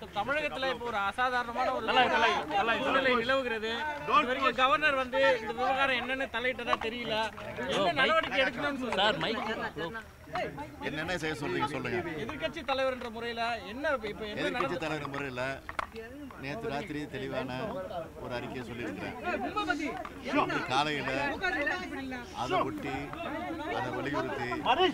தமிழகத்துல இப்போ ஒரு அசாதாரணமான ஒரு சூழ்நிலை நிலவுகிறது இது வரைக்கும் கவர்னர் வந்து இந்த விவகாரம் என்னன்னு தலையிட்டதா தெரியல என்ன நடவடிக்கை எடுக்கணும்னு சொல்லுங்க சார் மைக் என்னென்ன செய்ய சொல்றீங்க சொல்லுங்க எதிர்க்கட்சி தலைவர் என்ற முறையில என்ன இப்ப என்ன எதிர்கட்சி நடந்து தலைவர் முறையில் நேற்று ராத்திரி தெளிவான ஒரு அறிக்கையை சொல்லியிருக்கிறேன் இன்று காலையில் அதை ஒட்டி அதை வலியுறுத்தி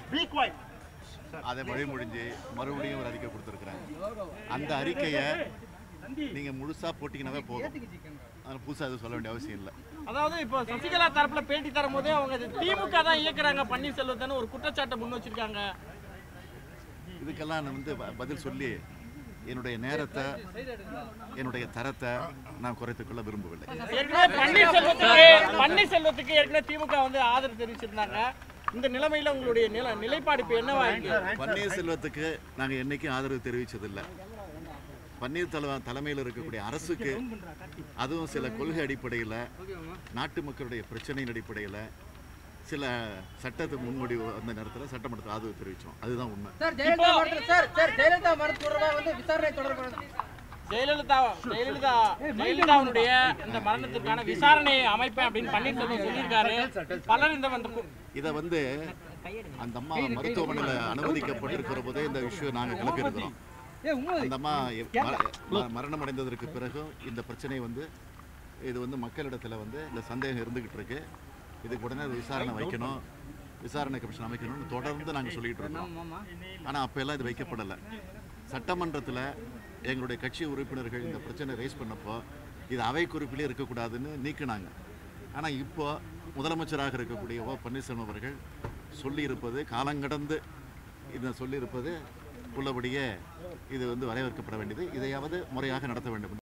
அதை வழிமொழிஞ்சு மறுபடியும் ஒரு அறிக்கை கொடுத்துருக்குறேன் அந்த அறிக்கையை நீங்கள் முழுசாக போட்டிங்கனாவே போதும் அதில் புதுசாக எதுவும் சொல்ல வேண்டிய அவசியம் இல்லை அதாவது இப்போ சசிகலா தரப்புல பேட்டி தரும் போதே அவங்க இது திமுக தான் இயக்குறாங்க பன்னீர்செல்வத்தான ஒரு குற்றச்சாட்டை முன் வச்சிருக்காங்க இதுக்கெல்லாம் நான் வந்து ப- பதில் சொல்லி என்னுடைய நேரத்தை என்னுடைய தரத்தை நான் குறைத்துக் கொள்ள விரும்பவில்லை ஏற்கனவே பன்னீர்செல்வத்துக்கு பன்னீர்செல்வத்துக்கு ஏற்கனவே திமுக வந்து ஆதரவு தெரிவிச்சிருந்தாங்க இந்த நிலைமையில உங்களுடைய நில நிலைப்பாடு இப்ப என்னவா இருக்கு பன்னீர்செல்வத்துக்கு நாங்கள் என்னைக்கும் ஆதரவு தெரிவித்ததில்லை பன்னீர் தல தலைமையில் இருக்கக்கூடிய அரசுக்கு அதுவும் சில கொள்கை அடிப்படையில் நாட்டு மக்களுடைய பிரச்சனையின் அடிப்படையில் சில சட்டத்தை முன்மொழிவு அந்த நேரத்தில் சட்டமன்றத்தில் ஆதரவு தெரிவித்தோம் அதுதான் உண்மை சார் ஜெயலலிதா மரணம் சார் சார் ஜெயலலிதா மரணம் தொடர்பா வந்து விசாரணை தொடர்பான ஜெயலலிதா ஜெயலலிதா ஜெயலலிதாவுடைய இந்த மரணத்திற்கான விசாரணை அமைப்பேன் அப்படின்னு பன்னீர்செல்வம் சொல்லியிருக்காரு பலர் இந்த வந்து இதை வந்து அந்த அம்மா மருத்துவமனையில் அனுமதிக்கப்பட்டிருக்கிற போதே இந்த விஷயம் நாங்கள் கிளப்பியிருக்கிறோம் அந்த அம்மா எ- மர- ம- மரணம் அடைந்ததற்கு பிறகும் இந்த பிரச்சனை வந்து இது வந்து மக்களிடத்தில் வந்து இந்த சந்தேகம் இருந்துகிட்டு இருக்கு இதுக்கு உடனே ஒரு விசாரணை வைக்கணும் விசாரணை கமிஷன் அமைக்கணும்னு தொடர்ந்து நாங்கள் சொல்லிட்டு இருக்கோம் ஆனால் அப்போ எல்லாம் இது வைக்கப்படலை சட்டமன்றத்தில் எங்களுடைய கட்சி உறுப்பினர்கள் இந்த பிரச்சனை ரைஸ் பண்ணப்போ இது அவை குறிப்பிலே இருக்கக்கூடாதுன்னு நீக்கினாங்க ஆனால் இப்போ முதலமைச்சராக இருக்கக்கூடிய ஓ பன்னீர்செல்வம் அவர்கள் சொல்லியிருப்பது காலங்கடந்து இதை சொல்லியிருப்பது உள்ளபடியே இது வந்து வரவேற்கப்பட வேண்டியது இதையாவது முறையாக நடத்த வேண்டும்